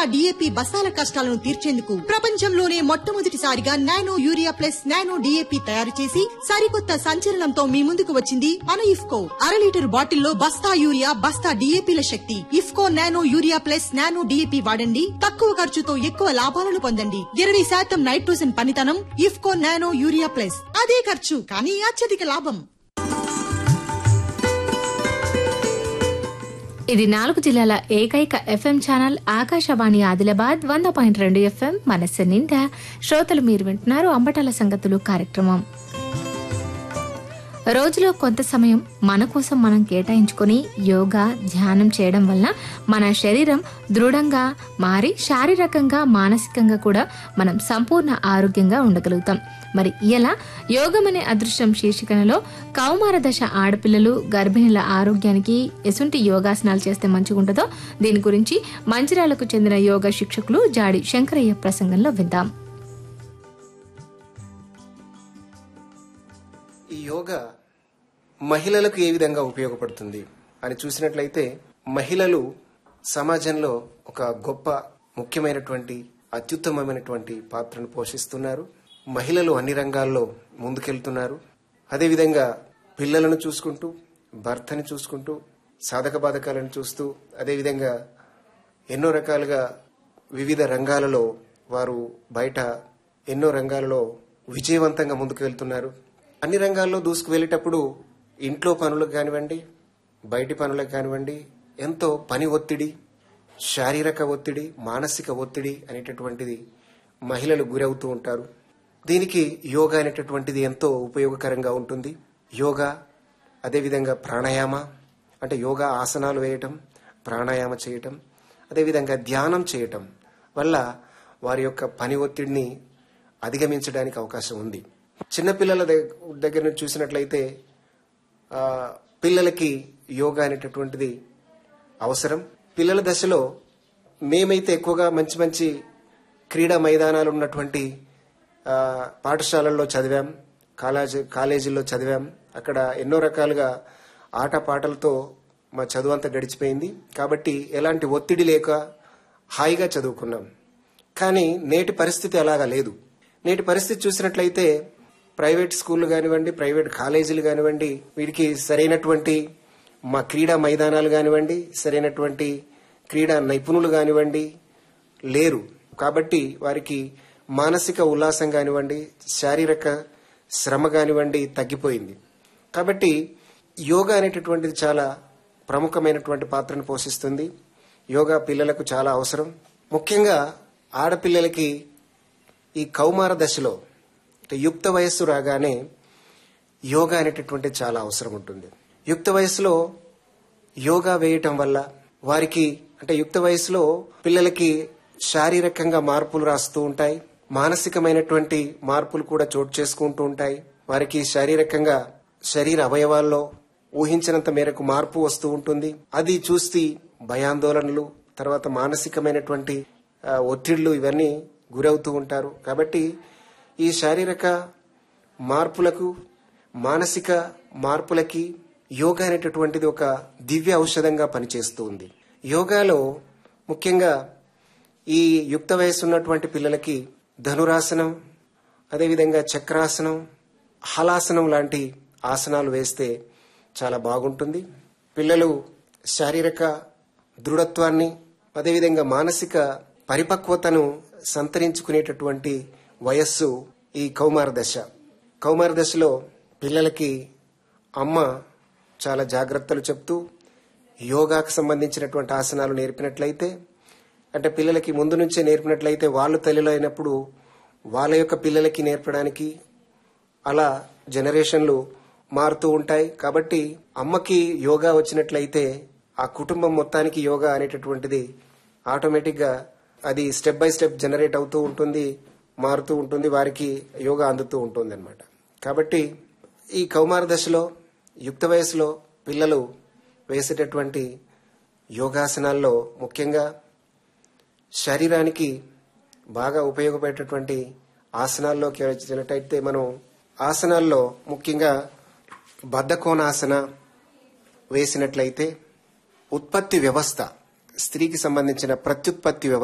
DAP బస్తాల కష్టాలను తీర్చేందుకు ప్రపంచంలోనే మొట్టమొదటిసారిగా nano urea plus nano DAP తయారు చేసి సరికొత్త సంచలనంతో మీ ముందుకు వచ్చింది మన ఇఫ్కో అర లీటర్ బాటిల్లో బస్తా యూరియా బస్తా డిఏపిల శక్తి IFFCO nano urea plus nano DAP వాడండి తక్కువ ఖర్చుతో ఎక్కువ లాభాలను పొందండి ఇరవై శాతం నైట్రోజన్ పనితనం ఇఫ్కో నానో యూరియా ప్లస్ అదే ఖర్చు కానీ అత్యధిక లాభం ఇది నాలుగు జిల్లాల ఏకైక ఎఫ్ఎం ఛానల్ ఆకాశవాణి ఆదిలాబాద్ వంద పాయింట్ రెండు ఎఫ్ఎం మనస్సు నిండా శ్రోతలు మీరు వింటున్నారు అంబటాల సంగతులు కార్యక్రమం రోజులో కొంత సమయం మన కోసం మనం కేటాయించుకొని యోగా ధ్యానం చేయడం వల్ల మన శరీరం దృఢంగా మారి శారీరకంగా మానసికంగా కూడా మనం సంపూర్ణ ఆరోగ్యంగా ఉండగలుగుతాం మరి ఇలా యోగం అనే అదృష్టం శీర్షికనలో కౌమార దశ ఆడపిల్లలు గర్భిణుల ఆరోగ్యానికి ఎసుంటి యోగాసనాలు చేస్తే మంచిగుంటుందో దీని గురించి మంచిర్యాలకు చెందిన యోగా శిక్షకులు జాడి శంకరయ్య ప్రసంగంలో విందాం ఈ యోగా మహిళలకు ఏ విధంగా ఉపయోగపడుతుంది అని చూసినట్లయితే మహిళలు సమాజంలో ఒక గొప్ప ముఖ్యమైనటువంటి అత్యుత్తమమైనటువంటి పాత్రను పోషిస్తున్నారు మహిళలు అన్ని రంగాల్లో ముందుకెళ్తున్నారు అదేవిధంగా పిల్లలను చూసుకుంటూ భర్తని చూసుకుంటూ సాధక బాధకాలను చూస్తూ అదేవిధంగా ఎన్నో రకాలుగా వివిధ రంగాలలో వారు బయట ఎన్నో రంగాలలో విజయవంతంగా ముందుకు వెళ్తున్నారు అన్ని రంగాల్లో దూసుకు వెళ్ళేటప్పుడు ఇంట్లో పనులకు కానివ్వండి బయటి పనులకు కానివ్వండి ఎంతో పని ఒత్తిడి శారీరక ఒత్తిడి మానసిక ఒత్తిడి అనేటటువంటిది మహిళలు గురవుతూ ఉంటారు దీనికి యోగా అనేటటువంటిది ఎంతో ఉపయోగకరంగా ఉంటుంది యోగా అదేవిధంగా ప్రాణాయామ అంటే యోగా ఆసనాలు వేయటం ప్రాణాయామ చేయటం అదేవిధంగా ధ్యానం చేయటం వల్ల వారి యొక్క పని ఒత్తిడిని అధిగమించడానికి అవకాశం ఉంది చిన్నపిల్లల దగ్- దగ్గర నుంచి చూసినట్లయితే ఆ, పిల్లలకి యోగా అనేటటువంటిది అవసరం పిల్లల దశలో మేమైతే ఎక్కువగా మంచి మంచి క్రీడా మైదానాలు ఉన్నటువంటి ఆ, పాఠశాలల్లో చదివాం కాలేజీ కాలేజీల్లో చదివాం అక్కడ ఎన్నో రకాలుగా ఆట పాటలతో మా చదువు అంతా గడిచిపోయింది కాబట్టి ఎలాంటి ఒత్తిడి లేక హాయిగా చదువుకున్నాం కానీ నేటి పరిస్థితి అలాగా లేదు నేటి పరిస్థితి చూసినట్లయితే ప్రైవేట్ స్కూళ్ళు కానివ్వండి ప్రైవేట్ కాలేజీలు కానివ్వండి వీటికి సరైనటువంటి మా క్రీడా మైదానాలు కానివ్వండి సరైనటువంటి క్రీడా నిపుణులు కానివ్వండి లేరు కాబట్టి వారికి మానసిక ఉల్లాసం కానివ్వండి శారీరక శ్రమ కానివ్వండి తగ్గిపోయింది కాబట్టి యోగా అనేటటువంటిది చాలా ప్రముఖమైనటువంటి పాత్రను పోషిస్తుంది యోగా పిల్లలకు చాలా అవసరం ముఖ్యంగా ఆడపిల్లలకి ఈ కౌమార దశలో అంటే యుక్త వయస్సు రాగానే యోగా అనేటటువంటి చాలా అవసరం ఉంటుంది యుక్త వయసులో యోగా వేయటం వల్ల వారికి అంటే యుక్త వయసులో పిల్లలకి శారీరకంగా మార్పులు రాస్తూ ఉంటాయి మానసికమైనటువంటి మార్పులు కూడా చోటు చేసుకుంటూ ఉంటాయి వారికి శారీరకంగా శరీర అవయవాల్లో ఊహించినంత మేరకు మార్పు వస్తూ ఉంటుంది అది చూసి భయాందోళనలు తర్వాత మానసికమైనటువంటి ఆ, ఒత్తిళ్లు ఇవన్నీ గురవుతూ ఉంటారు కాబట్టి ఈ శారీరక మార్పులకు మానసిక మార్పులకి యోగా అనేటటువంటిది ఒక దివ్య ఔషధంగా పనిచేస్తూ ఉంది యోగాలో ముఖ్యంగా ఈ యుక్త వయసు ఉన్నటువంటి పిల్లలకి ధనురాసనం అదేవిధంగా చక్రాసనం హలాసనం లాంటి ఆసనాలు వేస్తే చాలా బాగుంటుంది పిల్లలు శారీరక దృఢత్వాన్ని అదేవిధంగా మానసిక పరిపక్వతను సంతరించుకునేటటువంటి వయస్సు ఈ కౌమార దశ కౌమార దశలో పిల్లలకి అమ్మ చాలా జాగ్రత్తలు చెప్తూ యోగాకు సంబంధించినటువంటి ఆసనాలు నేర్పినట్లయితే అంటే పిల్లలకి ముందు నుంచే నేర్పినట్లయితే వాళ్ళు తల్లిలో అయినప్పుడు వాళ్ళ యొక్క పిల్లలకి నేర్పడానికి అలా జనరేషన్లు మారుతూ ఉంటాయి కాబట్టి అమ్మకి యోగా వచ్చినట్లయితే ఆ కుటుంబం మొత్తానికి యోగా అనేటటువంటిది ఆటోమేటిక్ గా అది స్టెప్ బై స్టెప్ జనరేట్ అవుతూ ఉంటుంది మారుతూ ఉంటుంది వారికి యోగా అందుతూ ఉంటుంది అనమాట కాబట్టి ఈ కౌమార దశలో యుక్త వయసులో పిల్లలు వేసేటటువంటి యోగాసనాల్లో ముఖ్యంగా శరీరానికి బాగా ఉపయోగపడేటటువంటి ఆసనాల్లోకి వచ్చినట్టయితే మనం ఆసనాల్లో ముఖ్యంగా బద్ధకోణాసన వేసినట్లయితే ఉత్పత్తి వ్యవస్థ స్త్రీకి సంబంధించిన ప్రత్యుత్పత్తి వ్యవస్థ